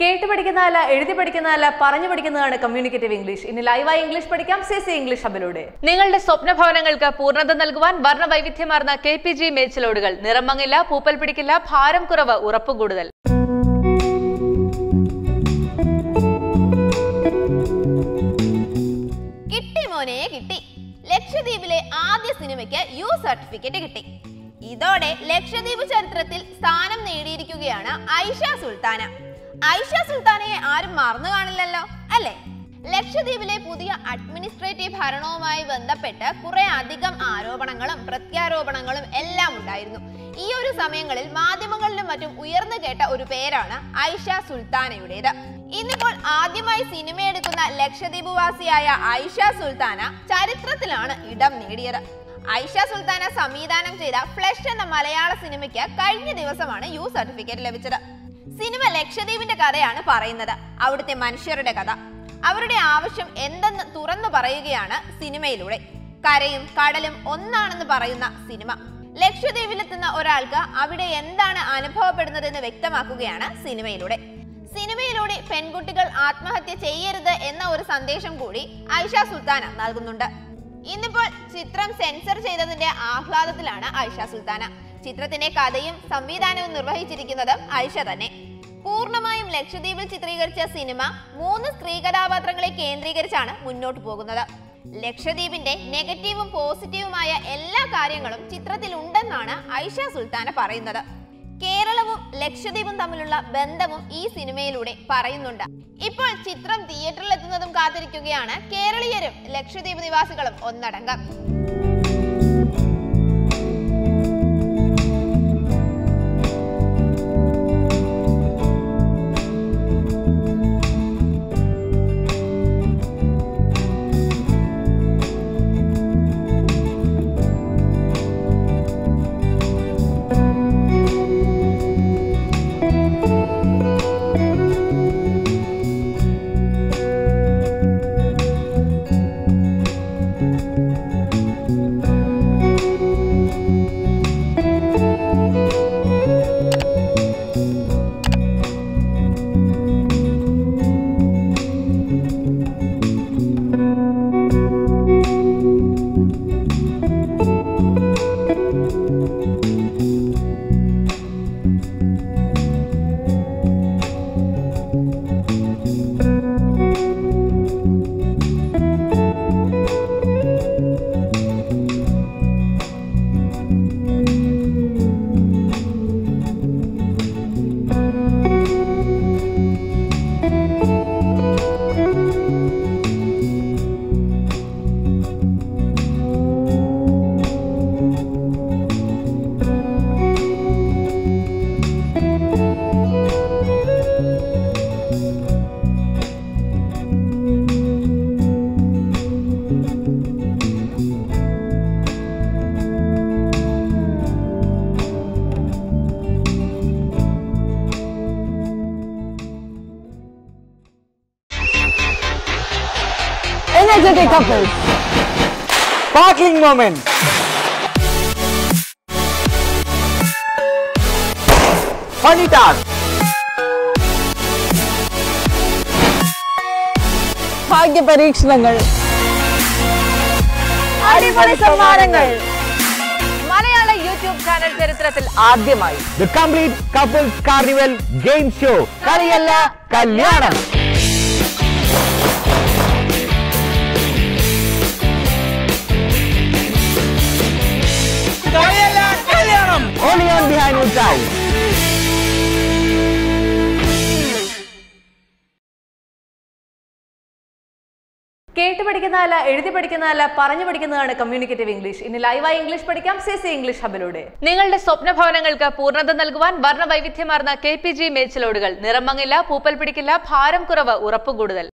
കേട്ട് പഠിക്കുന്നതല്ല എഴുതി പഠിക്കുന്നതല്ല പറഞ്ഞു പഠിക്കുന്നതാണ് കമ്മ്യൂണിക്കേറ്റീവ് ഇംഗ്ലീഷ് ഇനി ലൈവായി ഇംഗ്ലീഷ് പഠിക്കാം സി സി ഇംഗ്ലീഷ് ഹബിലൂടെ നിങ്ങളുടെ സ്വപ്ന ഭവനങ്ങൾക്ക് പൂർണ്ണത നൽകുവാൻ വർണ്ണ വൈവിധ്യമാർന്ന കെ പി ജി മേച്ചിലോടുകൾ നിറം മങ്ങില്ല പൂപ്പൽ പിടിക്കില്ല ഭാരം കുറവ് ഉറപ്പ് കൂടുതൽ കിട്ടി മോനെ കിട്ടി ലക്ഷദ്വീപിലെ ആദ്യ സിനിമയ്ക്ക് യു സർട്ടിഫിക്കറ്റ് കിട്ടി ഇതോടെ ലക്ഷദ്വീപ് ചരിത്രത്തിൽ സ്ഥാനം നേടിയിരിക്കുകയാണ് ഐഷ സുൽത്താന ഐഷ സുൽത്താനയെ ആരും മറന്നു കാണില്ലല്ലോ അല്ലേ ലക്ഷദ്വീപിലെ പുതിയ അഡ്മിനിസ്ട്രേറ്റീവ് ഭരണവുമായി ബന്ധപ്പെട്ട് കുറെ അധികം ആരോപണങ്ങളും പ്രത്യാരോപണങ്ങളും എല്ലാം ഉണ്ടായിരുന്നു ഈ ഒരു സമയങ്ങളിൽ മാധ്യമങ്ങളിലും മറ്റും ഉയർന്നു കേട്ട ഒരു പേരാണ് ഐഷ സുൽത്താനയുടേത് ഇന്നിപ്പോൾ ആദ്യമായി സിനിമയെടുക്കുന്ന ലക്ഷദ്വീപ് വാസിയായ ഐഷ സുൽത്താന ചരിത്രത്തിലാണ് ഇടം നേടിയത് ഐഷ സുൽത്താന സംവിധാനം ചെയ്ത ഫ്ലഷ് എന്ന മലയാള സിനിമയ്ക്ക് കഴിഞ്ഞ ദിവസമാണ് യു സർട്ടിഫിക്കറ്റ് ലഭിച്ചത് സിനിമ ലക്ഷദ്വീപിന്റെ കഥയാണ് പറയുന്നത് അവിടുത്തെ മനുഷ്യരുടെ കഥ അവരുടെ ആവശ്യം എന്തെന്ന് തുറന്നു പറയുകയാണ് സിനിമയിലൂടെ കരയും കടലും ഒന്നാണെന്ന് പറയുന്ന സിനിമ ലക്ഷദ്വീപിലെത്തുന്ന ഒരാൾക്ക് അവിടെ എന്താണ് അനുഭവപ്പെടുന്നതെന്ന് വ്യക്തമാക്കുകയാണ് സിനിമയിലൂടെ സിനിമയിലൂടെ പെൺകുട്ടികൾ ആത്മഹത്യ ചെയ്യരുത് എന്ന ഒരു സന്ദേശം കൂടി ഐഷ സുൽത്താന നൽകുന്നുണ്ട് ഇന്നിപ്പോൾ ചിത്രം സെൻസർ ചെയ്തതിന്റെ ആഹ്ലാദത്തിലാണ് ഐഷ സുൽത്താന ചിത്രത്തിന്റെ കഥയും സംവിധാനവും നിർവഹിച്ചിരിക്കുന്നത് ഐഷ തന്നെ പൂർണ്ണമായും ലക്ഷദ്വീപിൽ ചിത്രീകരിച്ച സിനിമ മൂന്ന് സ്ത്രീ കഥാപാത്രങ്ങളെ കേന്ദ്രീകരിച്ചാണ് മുന്നോട്ട് പോകുന്നത് ലക്ഷദ്വീപിന്റെ നെഗറ്റീവും പോസിറ്റീവുമായ എല്ലാ കാര്യങ്ങളും ചിത്രത്തിൽ ഉണ്ടെന്നാണ് ഐഷ സുൽത്താന പറയുന്നത് കേരളവും ലക്ഷദ്വീപും തമ്മിലുള്ള ബന്ധവും ഈ സിനിമയിലൂടെ പറയുന്നുണ്ട് ഇപ്പോൾ ചിത്രം തിയേറ്ററിൽ എത്തുന്നതും കാത്തിരിക്കുകയാണ് കേരളീയരും ലക്ഷദ്വീപ് നിവാസികളും ഒന്നടങ്കം Energetic couples. Sparkling moment. Funny task. ഭാഗ്യ പരീക്ഷണങ്ങൾ അടിപൊളി സമ്മാനങ്ങൾ മലയാള യൂട്യൂബ് ചാനൽ ചരിത്രത്തിൽ ആദ്യമായി The complete couples carnival game show. കളിയല്ല കല്യാണം Only on Behind Wood Side. കേട്ട് പഠിക്കുന്നതല്ല എഴുതി പഠിക്കുന്നതല്ല പറഞ്ഞു പഠിക്കുന്നതാണ് കമ്മ്യൂണിക്കേറ്റീവ് ഇംഗ്ലീഷ് ഇനി ലൈവായി ഇംഗ്ലീഷ് പഠിക്കാം സി സി ഇംഗ്ലീഷ് ഹബിലൂടെ നിങ്ങളുടെ സ്വപ്ന ഭവനങ്ങൾക്ക് പൂർണ്ണത നൽകുവാൻ വർണ്ണ വൈവിധ്യമാർന്ന കെ പി ജി മേച്ചിലോടുകൾ നിറം മങ്ങില്ല പൂപ്പൽ പിടിക്കില്ല ഭാരം കുറവ് ഉറപ്പ് കൂടുതൽ